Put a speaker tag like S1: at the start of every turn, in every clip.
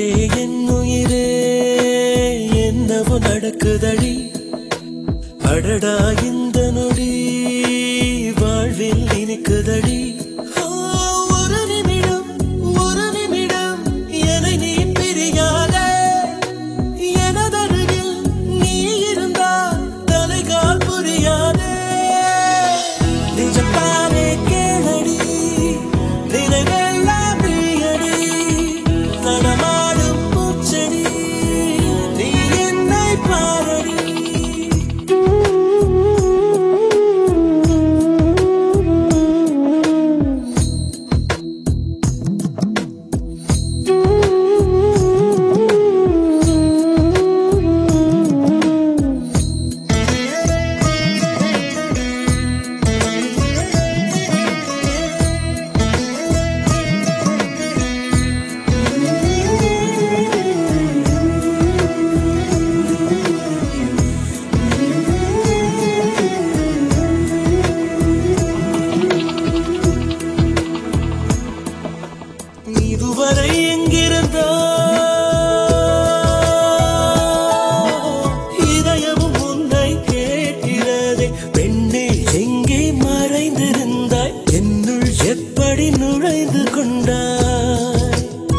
S1: என் உயிரே என்னவோ நடக்குதடி அடடா இந்த நொடி வாழ்வில் இனிக்குதடி ஆ, ஒரு நிமிடம் ஒரு நிமிடம் என்னை நீ பிரியாதே எனதருகில் நீ இருந்தால் தலைகால் புரியாதே நிஜத்தானே கேளடி நினைவெல்லாம் நீயடி நடமாடும் பூச்செடி நீ என்னை பாரடி இதுவரை எங்கிருந்தோ இதயமும் உன்னை கேட்கிறதே பெண்ணே எங்கே மறைந்திருந்தாய் என்னுள் எப்படி நுழைந்து கொண்டாய்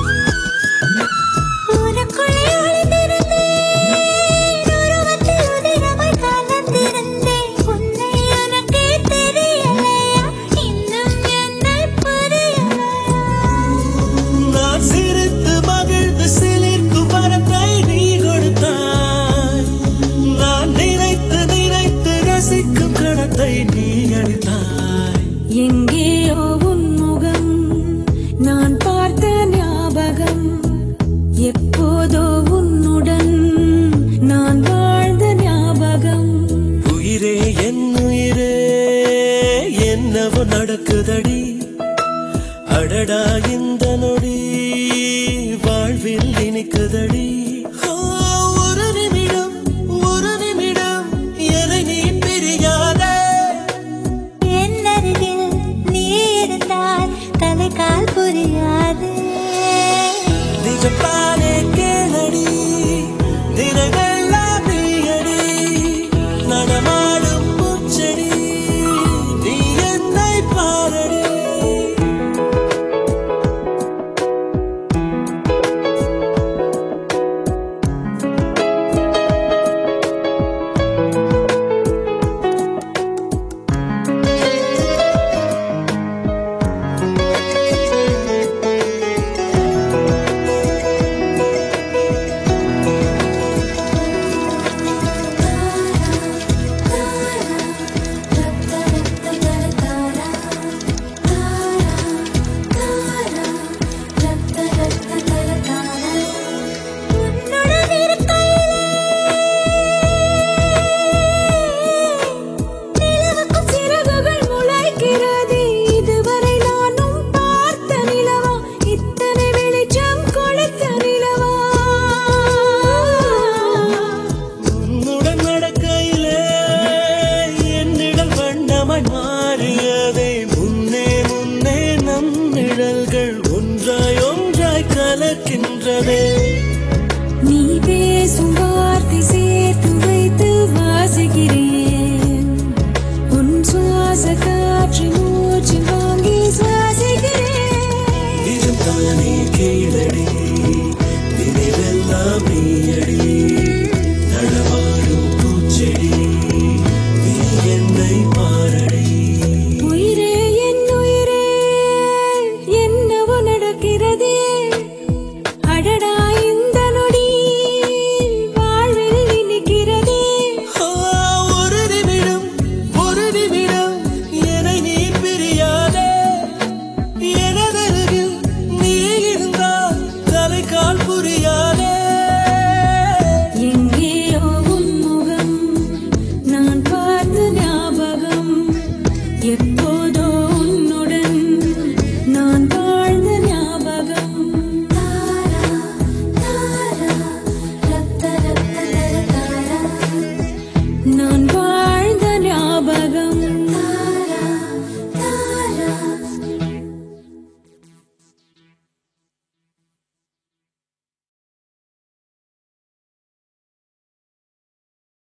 S2: உனக்குள்ளே ஒளிந்திருந்தேன், உருவத்தில் உதிரமாய் கலந்திருந்தேன். உன்னை எனக்கே தெரியலையா? இன்னும் என்னை புரியலையா?
S1: நான் சிரித்து மகிழ்ந்து சிலிர்க்கும் வரத்தை நீ கொடுத்தாய் நான் நினைத்து நினைத்து ரசிக்கும் கடத்தை நீ அளித்தாய்
S3: எங்கேயோ உன் முகம் நான் பார்த்த ஞாபகம் எப்போதோ உன்னுடன் நான் வாழ்ந்த ஞாபகம்
S1: உயிரே என் உயிரே என்னவோ நடக்குதடி அடடா இந்த நொடி வாழ்வில் இனிக்குதடி ஆ, ஒரு நிமிடம் ஒரு நிமிடம் என்னை நீ பிரியாதே
S2: என்னருகில் நீ இருந்தால் தலைகால் புரியாது
S1: நிஜத்தானே கேளடி நினைவெல்லாம் நீயடி நடமாடும் பூச்செடி நீ என்னை பாரடி
S2: உன்னுடன் இருக்கையிலே
S3: நிலவுக்கும் சிறகுகள் முளைக்கிறதே இதுவரை நானும் பார்த்த நிலவா இத்தனை வெளிச்சம் கொளுத்த நிலவா
S1: உன்னுடன் நடக்கையிலே என்னிடல் வண்ணமாய் மாறியதே முன்னே முன்னே நம் நிழல்கள் ஒன்றாய் ஒன்றாய் கலக்கின்றதே
S3: நீ பேசும் வார்த்தை சேர்த்து வைத்து வாசிக்கிறேன் உன் சுவாச காற்று மூச்சு வாங்கி சுவாசிக்கிறேன்
S1: இதுதானே கீழடி நினைவெல்லாம் நீயடி நடமாடும் பூச்செடி நீ என்னை பாரடி
S3: உயிரே என் உயிரே என்னவோ நடக்கிறதே அடடா இந்த நொடி வாழ்வில் இனிக்கிறதே
S1: ஆ, ஒரு நிமிடம் ஒரு நிமிடம் என்னை நீ பிரியாதே எனதருகில் நீ இருந்தால் தலைகால் புரியாதே
S3: எங்கேயோ உன் முகம் நான் பார்த்த ஞாபகம் எப்போ